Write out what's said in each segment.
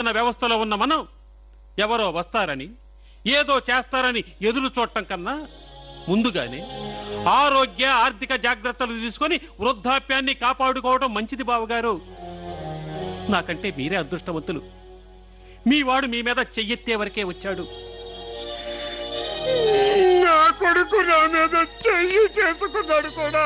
శాసన వ్యవస్థలో ఉన్న మనం ఎవరో వస్తారని ఏదో చేస్తారని ఎదురు చూడటం కన్నా ముందుగానే ఆరోగ్య ఆర్థిక జాగ్రత్తలు తీసుకొని వృద్ధాప్యాన్ని కాపాడుకోవడం మంచిది బావగారు నాకంటే మీరే అదృష్టవంతులు మీ వాడు మీ మీద చెయ్యెత్తే వరకే వచ్చాడు నా కొడుకు నా మీద చెయ్యి చేసుకున్నాడు కూడా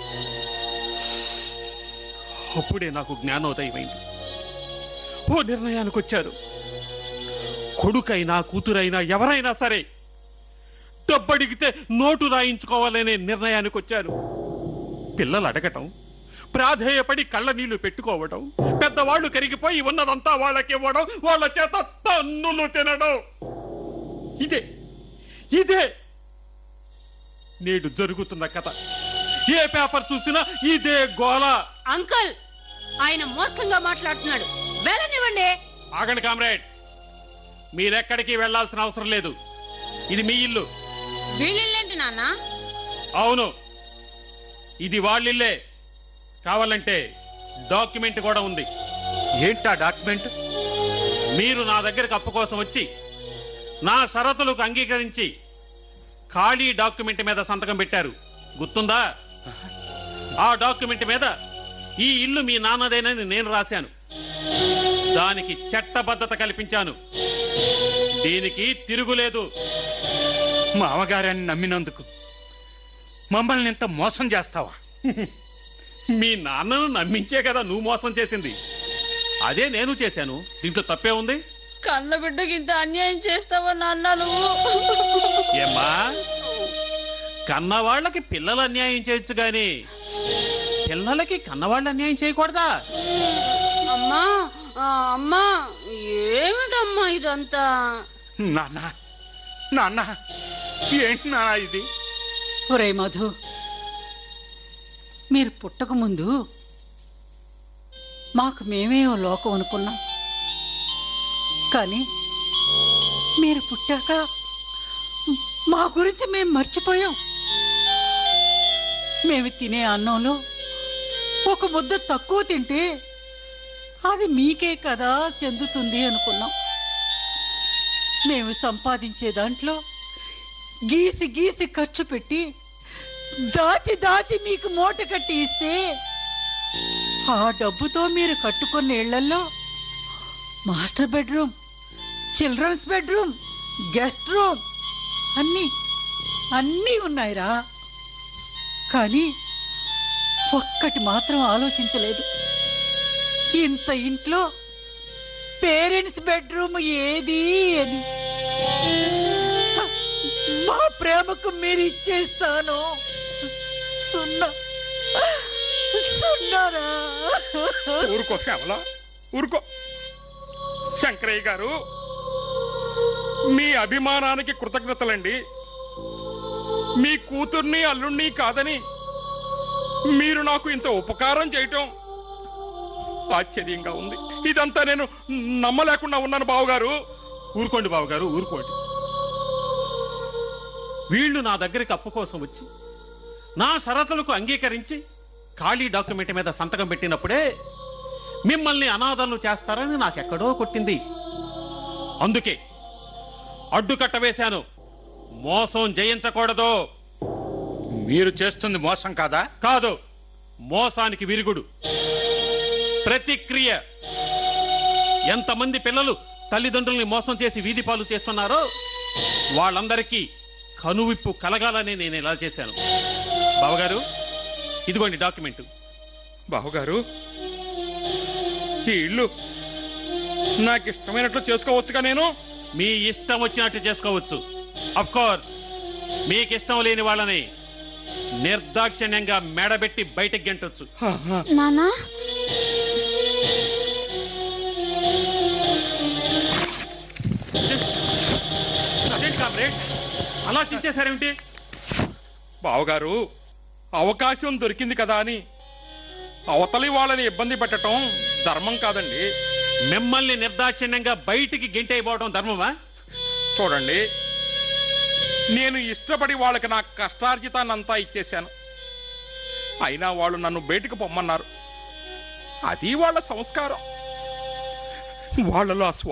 అప్పుడే నాకు జ్ఞానోదయమైంది ఓ నిర్ణయానికి వచ్చారు కొడుకైనా కూతురైనా ఎవరైనా సరే డబ్బడిగితే నోటు రాయించుకోవాలనే నిర్ణయానికి వచ్చారు పిల్లలు అడగటం ప్రాధేయపడి కళ్ళ నీళ్లు పెట్టుకోవడం పెద్దవాళ్లు కరిగిపోయి ఉన్నదంతా వాళ్ళకి ఇవ్వడం వాళ్ళ చేత తన్నులు తినడం ఇదే ఇదే నేడు జరుగుతున్న కథ ఏ పేపర్ చూసినా ఇదే గోల అంకుల్ ఆయన మూర్ఖంగా మాట్లాడుతున్నాడు వెళ్ళనివ్వండి ఆగండి కామ్రేడ్ మీరెక్కడికి వెళ్లాల్సిన అవసరం లేదు ఇది మీ ఇల్లు వీళ్ళేంటి నాన్న అవును ఇది వాళ్ళిల్లే కావాలంటే డాక్యుమెంట్ కూడా ఉంది ఏంటా డాక్యుమెంట్ మీరు నా దగ్గరకు అప్పు కోసం వచ్చి నా షరతులకు అంగీకరించి ఖాళీ డాక్యుమెంట్ మీద సంతకం పెట్టారు గుర్తుందా ఆ డాక్యుమెంట్ మీద ఈ ఇల్లు మీ నాన్నదేనని నేను రాశాను దానికి చట్టబద్ధత కల్పించాను దీనికి తిరుగులేదు మామగారని నమ్మినందుకు మమ్మల్ని ఇంత మోసం చేస్తావా మీ నాన్నను నమ్మించే కదా నువ్వు మోసం చేసింది అదే నేను చేశాను దీంట్లో తప్పే ఉంది కన్న బిడ్డకి ఇంత అన్యాయం చేస్తావా నాన్న నువ్వు ఏమ్మా కన్నవాళ్ళకి పిల్లలు అన్యాయం చేయొచ్చు గాని పిల్లలకి కన్నవాళ్ళు అన్యాయం చేయకూడదా అమ్మా ఆ, అమ్మా ఏమిటమ్మా ఇదంతా నాన్న నాన్న ఏంటి నాన్న ఇది ఒరే మధు మీరు పుట్టక ముందు మాకు మేమే ఓ లోకం అనుకున్నాం కానీ మీరు పుట్టాక మా గురించి మేము మర్చిపోయాం మేము తినే అన్నంలో ఒక ముద్ద తక్కువ తింటే అది మీకే కదా చెందుతుంది అనుకున్నాం మేము సంపాదించే దాంట్లో గీసి గీసి ఖర్చు పెట్టి దాచి దాచి మీకు మూట కట్టి ఇస్తే ఆ డబ్బుతో మీరు కట్టుకున్న ఇళ్లలో master bedroom children's bedroom guest room అన్నీ అన్నీ ఉన్నాయిరా కానీ ఒక్కటి మాత్రం ఆలోచించలేదు ఇంత ఇంట్లో పేరెంట్స్ బెడ్రూమ్ ఏది అని మా ప్రేమకు మీరు ఇచ్చేస్తాను సున్నా సున్నారా ఊరుకో శ్యామల ఊరుకో శంకరయ్య గారు మీ అభిమానానికి కృతజ్ఞతలండి మీ కూతుర్ని అల్లుణ్ణి కాదని మీరు నాకు ఇంత ఉపకారం చేయటం ఆశ్చర్యంగా ఉంది ఇదంతా నేను నమ్మలేకుండా ఉన్నాను బావగారు ఊరుకోండి బావగారు ఊరుకోండి వీళ్ళు నా దగ్గరికి అప్పు కోసం వచ్చి నా షరతులకు అంగీకరించి ఖాళీ డాక్యుమెంట్ మీద సంతకం పెట్టినప్పుడే మిమ్మల్ని అనాథలు చేస్తారని నాకెక్కడో కొట్టింది అందుకే అడ్డుకట్ట వేశాను మోసం జయించకూడదు మీరు చేస్తుంది మోసం కాదా కాదు మోసానికి విరుగుడు ప్రతిక్రియ ఎంతమంది పిల్లలు తల్లిదండ్రుల్ని మోసం చేసి వీధి పాలు చేస్తున్నారో వాళ్ళందరికీ కనువిప్పు కలగాలని నేను ఇలా చేశాను బావగారు ఇదిగోండి డాక్యుమెంట్ బావగారు ఈ ఇల్లు నాకు ఇష్టమైనట్లు చేసుకోవచ్చుగా నేను మీ ఇష్టం వచ్చినట్టు చేసుకోవచ్చు అఫ్ కోర్స్ మీకు ఇష్టం లేని వాళ్ళని నిర్దాక్షిణ్యంగా మెడబెట్టి బయటకు గెంటొచ్చు నానా అదేంటి కామ్రేడ్ అలా చించేశారేమిటి బావగారు అవకాశం దొరికింది కదా అని అవతలి వాళ్ళని ఇబ్బంది పెట్టడం ధర్మం కాదండి మిమ్మల్ని నిర్దాక్షిణ్యంగా బయటికి గెంటైపోవడం ధర్మమా చూడండి నేను ఇష్టపడి వాళ్ళకి నా కష్టార్జితాన్నంతా ఇచ్చేశాను అయినా వాళ్ళు నన్ను బయటకు పొమ్మన్నారు అది వాళ్ళ సంస్కారం వాళ్ళలో ఆ